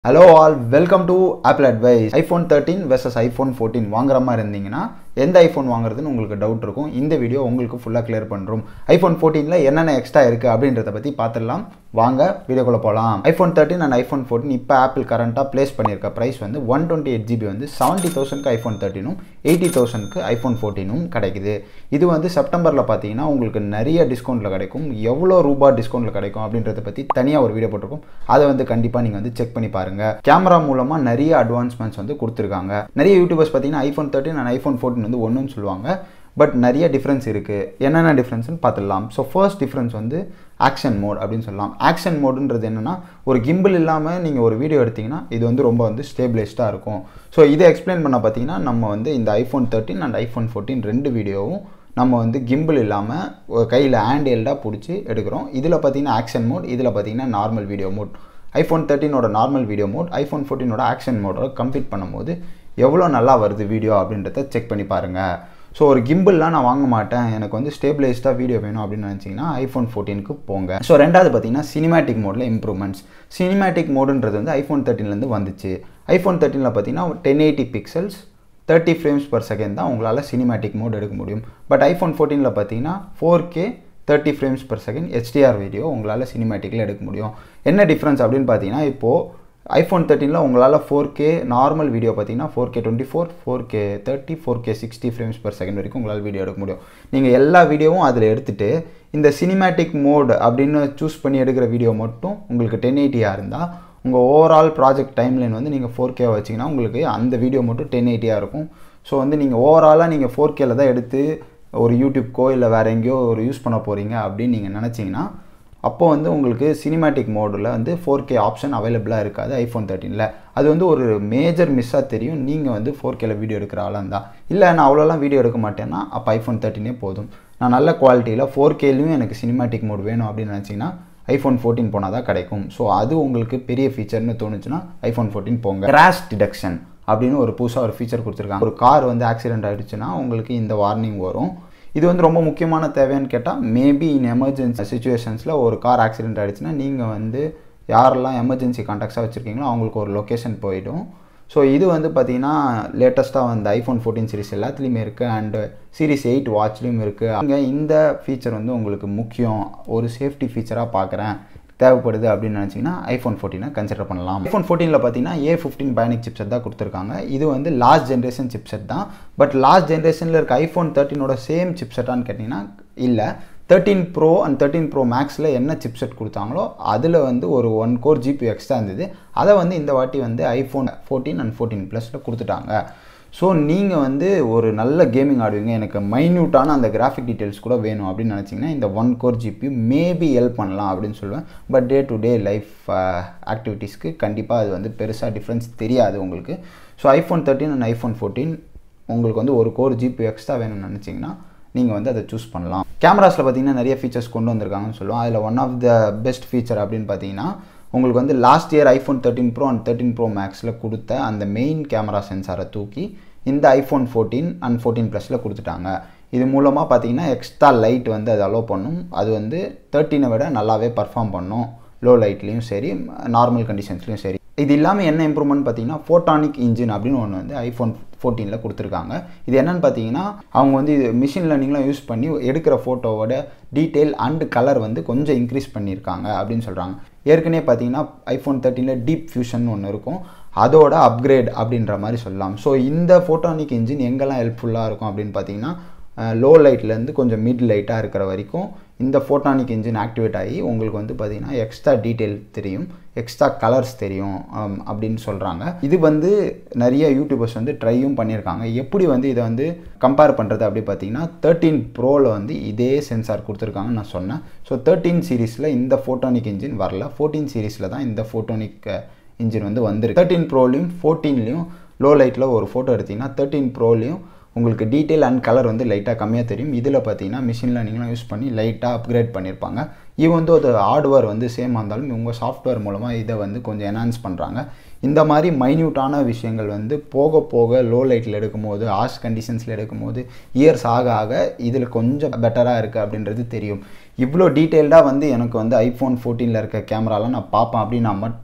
hello all welcome to Apple advice iPhone thirteen versus iPhone fourteen வாங்குற மாதிரி இருந்தீங்கன்னா எந்த ஐஃபோன் வாங்குறதுன்னு உங்களுக்கு டவுட் இருக்கும் இந்த வீடியோ உங்களுக்கு ஃபுல்லாக கிளியர் பண்ணுறோம் ஐஃபோன் ஃபோர்டீனில் என்னென்ன எக்ஸ்ட்ரா இருக்குது அப்படின்றத பற்றி பார்த்துடலாம் வாங்க வீடியோக்குள்ளே போகலாம் iPhone thirteen and iPhone fourteen இப்போ ஆப்பிள் கரண்ட்டாக ப்ளேஸ் பண்ணியிருக்க ப்ரைஸ் வந்து ஒன் டுவெண்ட்டி எயிட் ஜிபி வந்து செவன்ட்டி தௌசண்ட்க்கு ஐஃபோன் தேர்ட்டினும் எயிட்டி தௌசண்ட்க்கு ஐஃபோன் ஃபோர்டீனும் கிடைக்குது இது வந்து செப்டம்பரில் பார்த்தீங்கன்னா உங்களுக்கு நிறைய டிஸ்கவுண்ட்டில் கிடைக்கும் எவ்வளோ ரூபா டிஸ்கவுண்ட்டில் கிடைக்கும் அப்படின்றத பற்றி தனியாக ஒரு வீடியோ போட்டிருக்கோம் அதை வந்து கண்டிப்பாக நீங்கள் வந்து செக் பண்ணி பாருங்கள் கேமரா மூலமாக நிறைய அட்வான்ஸ்மெண்ட்ஸ் வந்து கொடுத்துருக்காங்க நிறைய யூடியூபர்ஸ் பார்த்தீங்கன்னா iPhone thirteen and iPhone fourteen வந்து ஒன்றுன்னு சொல்லுவாங்க பட் நிறைய டிஃப்ரென்ஸ் இருக்குது என்னென்ன டிஃப்ரென்ஸ்னு பார்த்துடலாம் ஸோ ஃபர்ஸ்ட் டிஃப்ரென்ஸ் வந்து ஆக்ஷன் மோட் அப்படின்னு சொல்லலாம் ஆக்ஷன் மோடுன்றது என்னென்னா ஒரு கிம்பிள் இல்லாமல் நீங்கள் ஒரு வீடியோ எடுத்தீங்கன்னா இது வந்து ரொம்ப வந்து ஸ்டேபிளைஸ்டாக இருக்கும் ஸோ இதை எக்ஸ்பிளைன் பண்ண பார்த்தீங்கன்னா நம்ம வந்து இந்த iPhone thirteen and iPhone fourteen ரெண்டு வீடியோவும் நம்ம வந்து கிம்பிள் இல்லாமல் கையில் ஹேண்ட் ஹெல்டாக பிடிச்சி எடுக்கிறோம் இதில் பார்த்தீங்கன்னா ஆக்ஷன் மோட் இதில் பார்த்தீங்கன்னா நார்மல் வீடியோ மோட் ஐஃபோன் தேர்ட்டினோட நார்மல் வீடியோ மோட் ஐஃபோன் ஃபோர்டீனோட ஆக்ஷன் மோடோட கம்ப்ளீட் பண்ணும்போது எவ்வளோ நல்லா வருது வீடியோ அப்படின்றத செக் பண்ணி பாருங்கள் ஸோ ஒரு கிம்பிள்லாம் நான் வாங்க மாட்டேன் எனக்கு வந்து ஸ்டேபிளைஸ்டாக வீடியோ வேணும் அப்படின்னு நினச்சிங்கன்னா ஐஃபோன் ஃபோர்டீனுக்கு போங்க ஸோ ரெண்டாவது பார்த்தீங்கன்னா சினிமேட்டிக் மோடில் இம்ப்ரூவ்மெண்ட்ஸ் சினிமேட்டிக் மோடுன்றது வந்து ஐஃபோன் தேர்ட்டின்லேருந்து வந்துச்சு ஐஃபோன் தேர்ட்டினில் பார்த்தீங்கன்னா ten eighty pixels thirty frames per second தான் உங்களால் சினிமேட்டிக் மோட் எடுக்க முடியும் பட் ஐஃபோன் ஃபோர்டீனில் பார்த்தீங்கன்னா four K thirty frames per second HDR video உங்களால் சினிமேட்டிக்கில் எடுக்க முடியும் என்ன டிஃப்ரென்ஸ் அப்படின்னு பார்த்தீங்கன்னா இப்போது ஐஃபோன் தேர்ட்டினில் உங்களால் ஃபோர் கே நார்மல் வீடியோ பார்த்தீங்கன்னா four K twenty four four K thirty four K sixty frames per second வரைக்கும் உங்களால் வீடியோ எடுக்க முடியும் நீங்கள் எல்லா வீடியோவும் அதில் எடுத்துகிட்டு இந்த சினிமேட்டிக் மோட் அப்படின்னு சூஸ் பண்ணி எடுக்கிற வீடியோ மட்டும் உங்களுக்கு டென் எயிட்டியாக இருந்தால் உங்கள் ஓவரால் ப்ராஜெக்ட் டைம்லைன் வந்து நீங்கள் ஃபோர் கே வச்சிங்கன்னா உங்களுக்கு அந்த வீடியோ மட்டும் டென் எயிட்டியாக இருக்கும் ஸோ வந்து நீங்கள் ஓவராலாக நீங்கள் ஃபோர் கேல தான் எடுத்து ஒரு யூடியூப்க்கோ இல்லை வேறு எங்கேயோ ஒரு யூஸ் பண்ண போகிறீங்க அப்படின்னு நீங்கள் நினச்சிங்கன்னா அப்போ வந்து உங்களுக்கு சினிமேட்டிக் மோடில் வந்து ஃபோர் கே ஆப்ஷன் அவைலபிளாக இருக்காது ஐஃபோன் தேர்ட்டினில் அது வந்து ஒரு மேஜர் மிஸ்ஸாக தெரியும் நீங்கள் வந்து ஃபோர் கேல வீடியோ எடுக்கிற ஆளாக இருந்தால் இல்லை நான் அவ்வளோலாம் வீடியோ எடுக்க மாட்டேன்னா அப்போ ஐஃபோன் தேர்ட்டினே போதும் நான் நல்ல குவாலிட்டியில் ஃபோர் கேலையும் எனக்கு சினிமேட்டிக் மோட் வேணும் அப்படின்னு நினச்சிங்கன்னா ஐஃபோன் ஃபோர்டீன் போனால் தான் கிடைக்கும் ஸோ அது உங்களுக்கு பெரிய ஃபீச்சர்னு தோணுச்சுன்னா ஐஃபோன் ஃபோர்டீன் போங்க கிராஷ் டிடக்ஷன் அப்படின்னு ஒரு புதுசாக ஒரு ஃபீச்சர் கொடுத்துருக்காங்க ஒரு கார் வந்து ஆக்சிடென்ட் ஆகிடுச்சுன்னா உங்களுக்கு இந்த வார்னிங் வரும் இது வந்து ரொம்ப முக்கியமான தேவைன்னு கேட்டால் மேபி இன் எமர்ஜென்சி சுச்சுவேஷன்ஸில் ஒரு கார் ஆக்சிடென்ட் ஆகிடுச்சுன்னா நீங்கள் வந்து யாரெல்லாம் எமர்ஜென்சி கான்டாக்ட்ஸாக வச்சுருக்கீங்களோ அவங்களுக்கு ஒரு லொக்கேஷன் போயிடும் ஸோ இது வந்து பார்த்தீங்கன்னா லேட்டஸ்ட்டாக வந்து ஐஃபோன் ஃபோர்டீன் சீரிஸ் எல்லாத்துலேயுமே இருக்குது அண்டு சீரிஸ் எயிட் வாட்ச்லேயும் இருக்குது அங்கே இந்த ஃபீச்சர் வந்து உங்களுக்கு முக்கியம் ஒரு சேஃப்டி ஃபீச்சராக பார்க்குறேன் தேவைப்படுது அப்படின்னு நினச்சிங்கன்னா ஐஃபோன் ஃபோர்டீனை கன்சிடர் பண்ணலாம் ஐஃபோன் ஃபோர்டீனில் பார்த்தீங்கன்னா ஏ ஃபிஃப்டின் பயனிக் சிப்செட் தான் கொடுத்துருக்காங்க இது வந்து லாஸ்ட் ஜென்ரேஷன் சிப்செட் தான் பட் லாஸ்ட் ஜென்ரேஷனில் இருக்க ஐஃபோன் தேர்ட்டினோட சேம் சிப்செட்டான்னு கேட்டிங்கன்னா இல்லை thirteen pro and thirteen pro மேக்ஸில் என்ன சிப்செட் கொடுத்தாங்களோ அதில் வந்து ஒரு ஒன் கோர் ஜிபி எக்ஸ்ட்ரா இருந்தது அதை வந்து இந்த வாட்டி வந்து ஐஃபோன் ஃபோர்டீன் அண்ட் ஃபோர்டீன் ப்ளஸில் கொடுத்துட்டாங்க ஸோ நீங்கள் வந்து ஒரு நல்ல கேமிங் ஆடுவீங்க எனக்கு மைன்யூட்டான அந்த கிராஃபிக் டீட்டெயில்ஸ் கூட வேணும் அப்படின்னு நினச்சிங்கன்னா இந்த one core GB maybe help பண்ணலாம் அப்படின்னு சொல்லுவேன் but day to day life ஆக்டிவிட்டீஸ்க்கு கண்டிப்பாக அது வந்து பெருசாக டிஃப்ரென்ஸ் தெரியாது உங்களுக்கு so iPhone thirteen and iPhone fourteen உங்களுக்கு வந்து ஒரு கோர் ஜிபி எக்ஸ்ட்ரா வேணும்னு நினச்சிங்கன்னா நீங்கள் வந்து அதை சூஸ் பண்ணலாம் கேமராஸில் பார்த்தீங்கன்னா நிறைய ஃபீச்சர்ஸ் கொண்டு வந்திருக்காங்கன்னு சொல்லுவோம் அதில் one of the best feature அப்படின்னு பார்த்தீங்கன்னா உங்களுக்கு வந்து last year iPhone thirteen pro and thirteen pro மேக்ஸில் கொடுத்த அந்த மெயின் கேமரா சென்சாரை தூக்கி இந்த ஐஃபோன் ஃபோர்டீன் அண்ட் ஃபோர்டீன் ப்ளஸில் கொடுத்துட்டாங்க இது மூலமாக பார்த்தீங்கன்னா எக்ஸ்ட்ரா லைட் வந்து அது அலோவ் பண்ணும் அது வந்து தேர்ட்டினை விட நல்லாவே பர்ஃபார்ம் பண்ணும் லோ லைட்லேயும் சரி நார்மல் கண்டிஷன்ஸ்லையும் சரி இது இல்லாமல் என்ன இம்ப்ரூவ்மெண்ட் பார்த்தீங்கன்னா ஃபோட்டானிக் இன்ஜின் அப்படின்னு ஒன்று வந்து ஐஃபோன் ஃபோர்டீனில் கொடுத்துருக்காங்க இது என்னென்னு பார்த்தீங்கன்னா அவங்க வந்து இது மிஷின் லேர்னிங்லாம் யூஸ் பண்ணி எடுக்கிற ஃபோட்டோவோட டீட்டெயில் அண்ட் கலர் வந்து கொஞ்சம் இன்க்ரீஸ் பண்ணியிருக்காங்க அப்படின்னு சொல்கிறாங்க ஏற்கனவே பார்த்தீங்கன்னா ஐஃபோன் தேர்ட்டினில் டீப் ஃபியூஷன் ஒன்று இருக்கும் அதோட அப்கிரேட் அப்படின்ற மாதிரி சொல்லலாம் ஸோ இந்த ஃபோட்டானிக் இன்ஜின் எங்கெல்லாம் ஹெல்ப்ஃபுல்லாக இருக்கும் அப்படின்னு பார்த்தீங்கன்னா லோ லைட்லேருந்து கொஞ்சம் மிட் லைட்டாக இருக்கிற வரைக்கும் இந்த ஃபோட்டானிக் இன்ஜின் ஆக்டிவேட் ஆகி உங்களுக்கு வந்து பார்த்திங்கன்னா எக்ஸ்ட்ரா டீட்டெயில் தெரியும் எக்ஸ்ட்ரா கலர்ஸ் தெரியும் அப்படின்னு சொல்கிறாங்க இது வந்து நிறைய யூடியூபர்ஸ் வந்து ட்ரையும் பண்ணியிருக்காங்க எப்படி வந்து இதை வந்து கம்பேர் பண்ணுறது அப்படி பார்த்தீங்கன்னா தேர்ட்டீன் ப்ரோவில் வந்து இதே சென்சார் கொடுத்துருக்காங்கன்னு நான் சொன்னேன் ஸோ தேர்ட்டீன் சீரீஸில் இந்த ஃபோட்டோனிக் இன்ஜின் வரல ஃபோர்டீன் சீரீஸில் தான் இந்த ஃபோட்டோனிக் இன்ஜின் வந்து வந்துருக்கு தேர்ட்டின் ப்ரோலையும் ஃபோர்டீன்லேயும் லோ லைட்டில் ஒரு ஃபோட்டோ எடுத்திங்கன்னா தேர்ட்டின் ப்ரோலையும் உங்களுக்கு டீட்டெயில் அண்ட் கலர் வந்து லைட்டாக கம்மியாக தெரியும் இதில் பார்த்தீங்கன்னா மிஷின் லேர்னிங்லாம் யூஸ் பண்ணி லைட்டாக அப்கிரேட் பண்ணியிருப்பாங்க ஈவன் வந்து அது ஹார்ட்வேர் வந்து சேமாக இருந்தாலும் இவங்க சாஃப்ட்வேர் மூலமாக இதை வந்து கொஞ்சம் என்ஹான்ஸ் பண்ணுறாங்க இந்த மாதிரி மைன்யூட்டான விஷயங்கள் வந்து போக போக லோ லைட்டில் எடுக்கும்போது ஆஷ் கண்டிஷன்ஸில் எடுக்கும்போது இயர்ஸ் ஆக ஆக இதில் கொஞ்சம் பெட்டராக இருக்குது அப்படின்றது தெரியும் இவ்வளோ டீட்டெயில்டாக வந்து எனக்கு வந்து ஐஃபோன் ஃபோர்டீனில் இருக்க கேமராலாம் நான் பார்ப்பேன் அப்படின்னா மட்டும்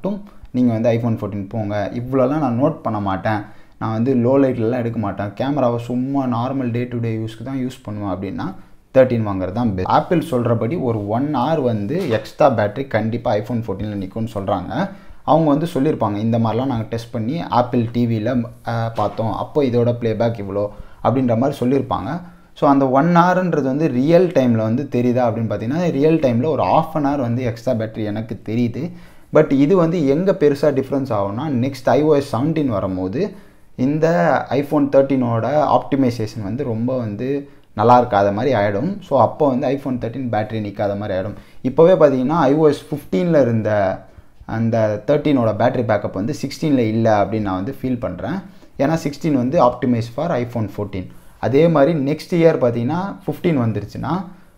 நீங்கள் வந்து ஐஃபோன் ஃபோர்டீன் போங்க இவ்வளோலாம் நான் நோட் பண்ண மாட்டேன் நான் வந்து லோ லைட்லலாம் எடுக்க மாட்டேன் கேமராவை சும்மா நார்மல் டே டு டே யூஸ்க்கு தான் யூஸ் பண்ணுவேன் அப்படின்னா தேர்ட்டின் வாங்குறது தான் பெஸ்ட் ஆப்பிள் சொல்கிறபடி ஒரு ஒன் ஹவர் வந்து எக்ஸ்ட்ரா பேட்டரி கண்டிப்பாக ஐஃபோன் ஃபோர்டீனில் நிற்கும்னு சொல்கிறாங்க அவங்க வந்து சொல்லியிருப்பாங்க இந்த மாதிரிலாம் நாங்கள் டெஸ்ட் பண்ணி ஆப்பிள் டிவியில் பார்த்தோம் அப்போ இதோட ப்ளேபேக் இவ்வளோ அப்படின்ற மாதிரி சொல்லியிருப்பாங்க ஸோ அந்த ஒன் ஹவர்ன்றது வந்து ரியல் டைமில் வந்து தெரியுதா அப்படின்னு பார்த்தீங்கன்னா ரியல் டைமில் ஒரு ஆஃப் அன் ஹவர் வந்து எக்ஸ்ட்ரா பேட்டரி எனக்கு தெரியுது பட் இது வந்து எங்கே பெருசாக டிஃப்ரென்ஸ் ஆகும்னா நெக்ஸ்ட் ஐஓஎஸ் செவன்டீன் வரும்போது இந்த ஐஃபோன் தேர்ட்டினோட ஆப்டிமைசேஷன் வந்து ரொம்ப வந்து நல்லா இருக்காத மாதிரி ஆகிடும் ஸோ அப்போ வந்து ஐஃபோன் தேர்ட்டின் பேட்டரி நிற்காத மாதிரி ஆகிடும் இப்போவே பார்த்தீங்கன்னா ஐஓஎஸ் ஃபிஃப்டீனில் இருந்த அந்த தேர்ட்டினோட பேட்டரி பேக்கப் வந்து சிக்ஸ்டீனில் இல்லை அப்படின்னு நான் வந்து ஃபீல் பண்ணுறேன் ஏன்னா சிக்ஸ்டீன் வந்து ஆப்டிமைஸ் ஃபார் ஐஃபோன் ஃபோர்டீன் அதே மாதிரி நெக்ஸ்ட் இயர் பார்த்தீங்கன்னா ஃபிஃப்டீன் வந்துருச்சுன்னா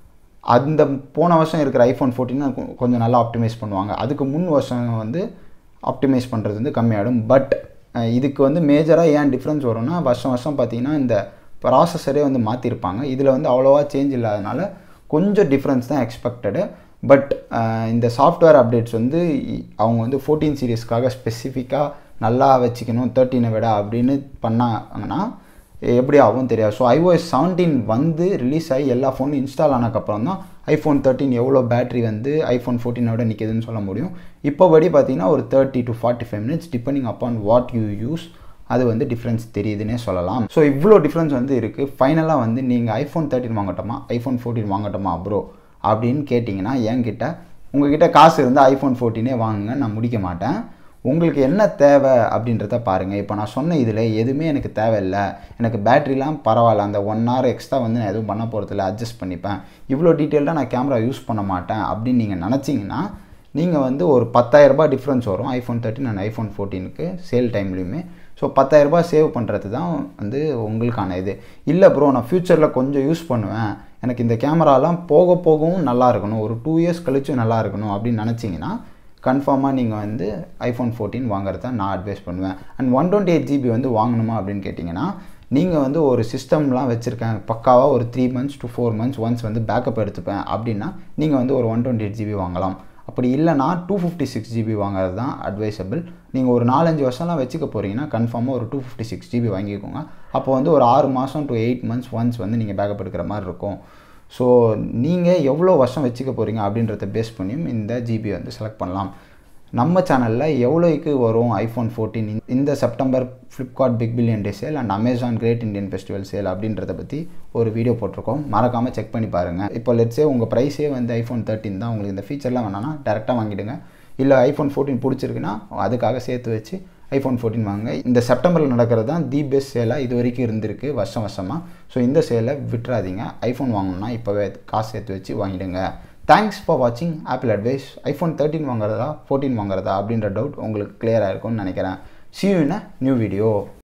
அந்த போன வருஷம் இருக்கிற ஐஃபோன் ஃபோர்டீன் கொஞ்சம் நல்லா ஆப்டிமைஸ் பண்ணுவாங்க அதுக்கு முன் வருஷம் வந்து ஆப்டிமைஸ் பண்ணுறது வந்து கம்மியாகிடும் பட் இதுக்கு வந்து மேஜராக ஏன் டிஃப்ரென்ஸ் வரும்னா வருஷம் வருஷம் பார்த்தீங்கன்னா இந்த ப்ராசஸரே வந்து மாற்றிருப்பாங்க இதில் வந்து அவ்வளோவா சேஞ்ச் இல்லாதனால கொஞ்சம் டிஃப்ரென்ஸ் தான் எக்ஸ்பெக்டடு பட் இந்த சாஃப்ட்வேர் அப்டேட்ஸ் வந்து அவங்க வந்து ஃபோர்டீன் சீரீஸ்க்காக ஸ்பெசிஃபிக்காக நல்லா வச்சுக்கணும் தேர்ட்டீனை விட அப்படின்னு பண்ணாங்கன்னா எப்படி ஆகும் தெரியாது ஸோ ஐஓஎஸ் செவன்டீன் வந்து ரிலீஸ் ஆகி எல்லா ஃபோனும் இன்ஸ்டால் ஆனதுக்கப்புறம் தான் ஐஃபோன் தேர்ட்டின் எவ்வளோ பேட்டரி வந்து ஐஃபோன் ஃபோர்டீனோட நிற்கிதுன்னு சொல்ல முடியும் இப்போபடி பார்த்தீங்கன்னா ஒரு thirty to forty five minutes depending upon what you use அது வந்து டிஃப்ரென்ஸ் தெரியுதுன்னே சொல்லலாம் ஸோ இவ்வளோ டிஃப்ரென்ஸ் வந்து இருக்குது ஃபைனலாக வந்து நீங்கள் ஐஃபோன் தேர்ட்டின் வாங்கட்டோமா ஐஃபோன் ஃபோர்டீன் வாங்கட்டோமா ப்ரோ அப்படின்னு கேட்டிங்கன்னா என்கிட்ட உங்ககிட்ட காசு இருந்தால் ஐஃபோன் ஃபோர்டீனே வாங்குங்க நான் முடிக்க மாட்டேன் உங்களுக்கு என்ன தேவை அப்படின்றத பாருங்கள் இப்போ நான் சொன்ன இதில் எதுவுமே எனக்கு தேவையில்லை எனக்கு பேட்ரிலாம் பரவாயில்ல அந்த ஒன் ஹவர் எக்ஸ்ட்ரா வந்து நான் எதுவும் பண்ண போகிறதில்ல அட்ஜஸ்ட் பண்ணிப்பேன் இவ்வளோ டீட்டெயில்டாக நான் கேமரா யூஸ் பண்ண மாட்டேன் அப்படின்னு நீங்கள் நினச்சிங்கன்னா நீங்கள் வந்து ஒரு பத்தாயிரரூபா டிஃப்ரென்ஸ் வரும் ஐஃபோன் தேர்ட்டின் அண்ட் ஐஃபோன் ஃபோர்டீனுக்கு சேல் டைம்லேயுமே ஸோ பத்தாயிரரூபா சேவ் பண்ணுறது தான் வந்து உங்களுக்கான இது இல்லை ப்ரோ நான் ஃப்யூச்சரில் கொஞ்சம் யூஸ் பண்ணுவேன் எனக்கு இந்த கேமராலாம் போக போகவும் நல்லா இருக்கணும் ஒரு டூ இயர்ஸ் கழிச்சும் நல்லா இருக்கணும் அப்படின்னு நினச்சிங்கன்னா கன்ஃபார்மாக நீங்கள் வந்து ஐஃபோன் ஃபோர்டீன் வாங்குறது தான் நான் அட்வைஸ் பண்ணுவேன் and one twenty eight GB வந்து வாங்கணுமா அப்படின்னு கேட்டிங்கன்னா நீங்கள் வந்து ஒரு சிஸ்டம்லாம் வச்சுருக்கேன் பக்காவாக ஒரு three months to four months once வந்து பேக்கப் எடுத்துப்பேன் அப்படின்னா நீங்கள் வந்து ஒரு ஒன் டுவெண்ட்டி எயிட் ஜிபி வாங்கலாம் அப்படி இல்லைனா டூ ஃபிஃப்டி சிக்ஸ் ஜிபி வாங்குறது தான் அட்வைசபிள் நீங்கள் ஒரு நாலஞ்சு வருஷம்லாம் வச்சுக்க போகிறீங்கன்னா கன்ஃபார்மாக ஒரு டூ ஃபிஃப்டி சிக்ஸ் ஜிபி வாங்கிக்கோங்க அப்போ வந்து ஒரு ஆறு மாதம் டு எயிட் மந்த்ஸ் ஒன்ஸ் வந்து நீங்கள் பேக்கப் எடுக்கிற மாதிரி இருக்கும் ஸோ நீங்கள் எவ்வளோ வருஷம் வச்சுக்க போகிறீங்க அப்படின்றத பேஸ் பண்ணியும் இந்த ஜிபி வந்து செலக்ட் பண்ணலாம் நம்ம சேனலில் எவ்வளோக்கு வரும் ஐஃபோன் ஃபோர்டீன் இந்த September Flipkart big billion day sale and Amazon great Indian festival sale அப்படின்றத பற்றி ஒரு வீடியோ போட்டிருக்கோம் மறக்காமல் செக் பண்ணி பாருங்கள் இப்போ லெட்ஸே உங்கள் ப்ரைஸே வந்து ஐஃபோன் தேர்ட்டின் தான் உங்களுக்கு இந்த ஃபீச்சர்லாம் வேணான்னா டேரெக்டாக வாங்கிடுங்க இல்லை ஐஃபோன் ஃபோர்டீன் பிடிச்சிருக்குன்னா அதுக்காக சேர்த்து வச்சு ஐஃபோன் ஃபோர்டீன் வாங்க இந்த செப்டம்பரில் நடக்கிறது தான் தி பெஸ்ட் சேலாக இது வரைக்கும் இருந்திருக்கு வருஷம் வருஷமாக ஸோ இந்த சேலை விட்டுறாதீங்க ஐஃபோன் வாங்கணும்னா இப்போவே காசு சேர்த்து வச்சு வாங்கிடுங்க தேங்க்ஸ் ஃபார் வாட்சிங் ஆப்பிள் அட்வைஸ் ஐஃபோன் தேர்ட்டின் வாங்குறதா ஃபோர்டீன் வாங்குறதா அப்படின்ற டவுட் உங்களுக்கு கிளியராக இருக்கும்னு நினைக்கிறேன் see you in a new video